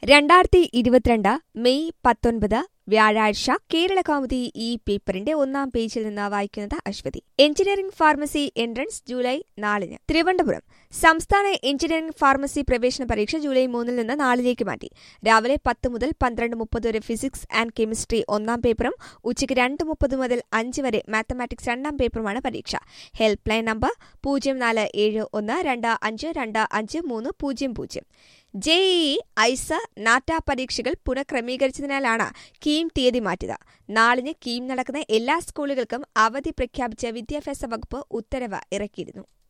രണ്ടായിരത്തി ഇരുപത്തിരണ്ട് മെയ് പത്തൊൻപത് വ്യാഴാഴ്ച കേരള കൗമുദി ഈ പേപ്പറിന്റെ ഒന്നാം പേജിൽ നിന്ന് വായിക്കുന്നത് Aswathi engineering pharmacy entrance July നാലിന് തിരുവനന്തപുരം സംസ്ഥാന എഞ്ചിനീയറിംഗ് ഫാർമസി പ്രവേശന പരീക്ഷ ജൂലൈ മൂന്നിൽ നിന്ന് നാലിലേക്ക് മാറ്റി രാവിലെ പത്ത് മുതൽ പന്ത്രണ്ട് മുപ്പത് വരെ ഫിസിക്സ് ആൻഡ് കെമിസ്ട്രി ഒന്നാം പേപ്പറും ഉച്ചയ്ക്ക് രണ്ട് മുപ്പത് മുതൽ അഞ്ച് വരെ മാത്തമാറ്റിക്സ് രണ്ടാം പേപ്പറുമാണ് പരീക്ഷ ഹെൽപ്പ് ലൈൻ നമ്പർ പൂജ്യം നാല് ഏഴ് ഒന്ന് രണ്ട് അഞ്ച് രണ്ട് അഞ്ച് മൂന്ന് പൂജ്യം പൂജ്യം ജെഇഇ ഐസ നാറ്റ പരീക്ഷകൾ പുനഃക്രമീകരിച്ചതിനാലാണ് കീം തീയതി മാറ്റിയത് നാളിന് കീം നടക്കുന്ന എല്ലാ സ്കൂളുകൾക്കും അവധി പ്രഖ്യാപിച്ച് വിദ്യാഭ്യാസ വകുപ്പ് ഉത്തരവ് ഇറക്കിയിരുന്നു